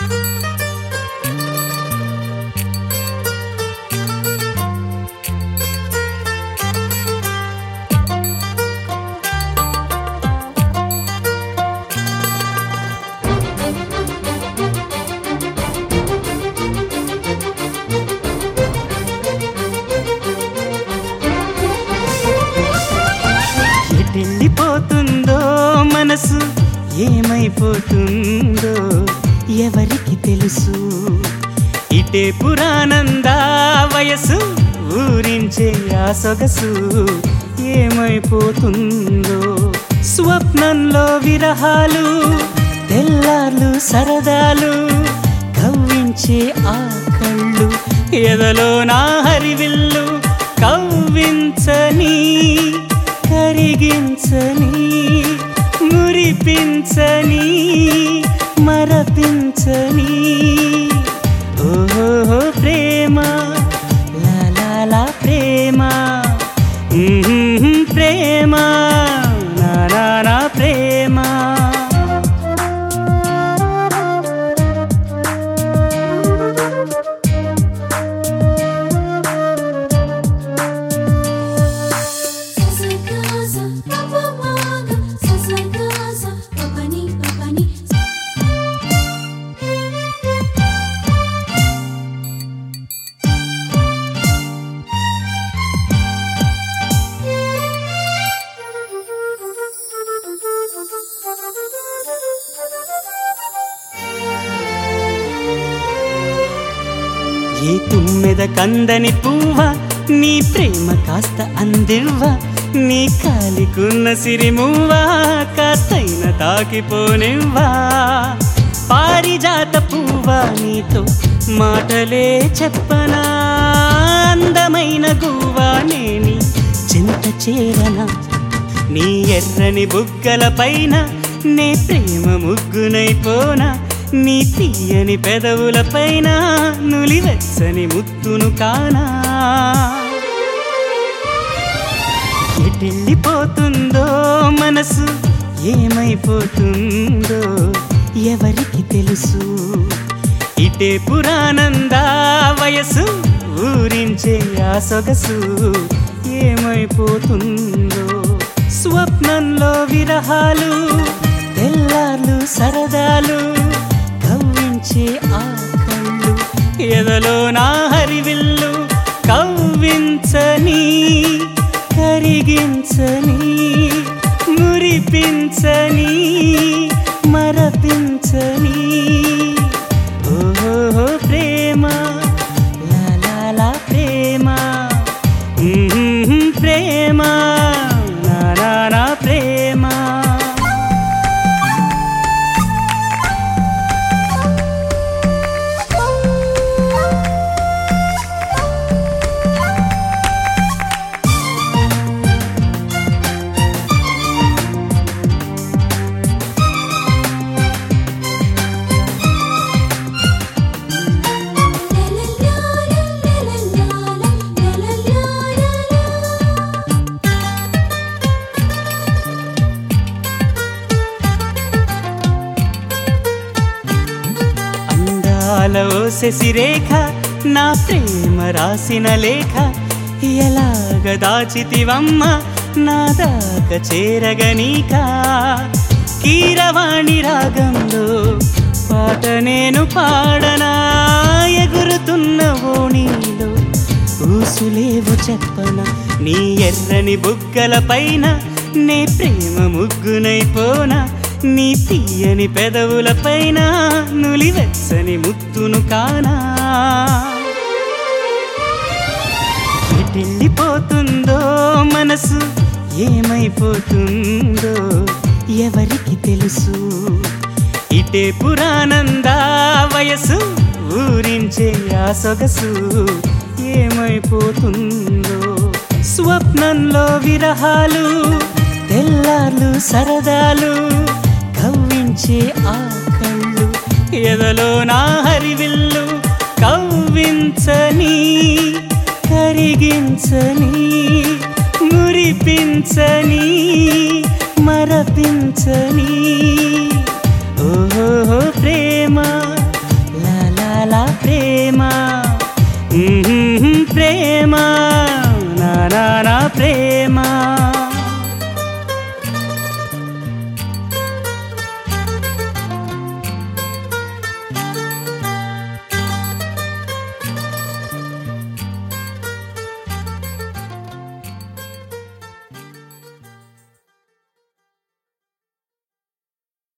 ఎటెళ్ళిపోతుందో మనసు ఏమైపోతుందో ఎవరికి తెలుసు ఇటే పురానందా వయసు ఊరించే ఆ సొగసు ఏమైపోతుందో స్వప్నంలో విరహాలు తెల్లార్లు సరదాలు కవ్వించే ఆ కళ్ళు ఎదలో నా హరివిల్లు కవ్వించని కరిగించని మురిపించని మరపించని ఓహో ప్రేమ లా లా లా ప్రేమ మ్మ్, ప్రేమ నా నా నా ప్రేమ Sasa casa, papa maga, sasa casa, papani papani. ఏ తుమ్మెద కందని పువ్వ నీ ప్రేమ కాస్త అందివ్వ నీ కాలికున్న సిరిమువ్వ కాస్తైన తాకిపోనివ్వా పారిజాత పువ్వ నీతో మాటలే చెప్పనా అందమైన గువ్వా నేని చింత చేరనా నీ ఎర్రని బుగ్గల పైన నే ప్రేమ ముగ్గునైపోనా నీ తీయని పెదవుల పైన నులివెచ్చని ముత్తును కానా ఎటెళ్ళిపోతుందో మనసు ఏమైపోతుందో ఎవరికి తెలుసు ఇటే పురానందా వయసు ఊరించే ఆ సొగసు ఏమైపోతుందో స్వప్నంలో విరహాలు తెల్లార్లు సరదాలు కవ్వించే ఆ కళ్ళు ఎదలో నా హరివిల్లు కవ్వించని కరిగించని మురిపించని మరపించని ఓహో ప్రేమ లా లా లా ప్రేమ మ్మ్, ప్రేమ నా నా నా ప్రేమ La la la la la la la la la la la. అందాల ఓ శశిరేఖ నా ప్రేమ రాసిన లేఖ ఎలాగ దాచితివమ్మ నా దాక చేరగనీక కీరవాణి రాగంలో పాట నేను పాడనా ఎగురుతున్న ఓణీలో ఊసులేవు చెప్పన నీ ఎర్రని బుగ్గల పైన నే ప్రేమ ముగ్గునైపోనా నీ తీయని పెదవుల పైన నులివెచ్చని ముత్తును కానా ఎటెళ్ళిపోతుందో మనసు ఏమైపోతుందో ఎవరికి తెలుసు ఇటే పురానందా వయసు ఊరించే ఆ సొగసు ఏమైపోతుందో స్వప్నంలో విరహాలు తెల్లార్లు సరదాలు కవ్వించే ఆ కళ్ళు ఎదలో నా హరివిల్లు కవ్వించని కరిగించని మురిపించని మరపించని ఓహో ప్రేమ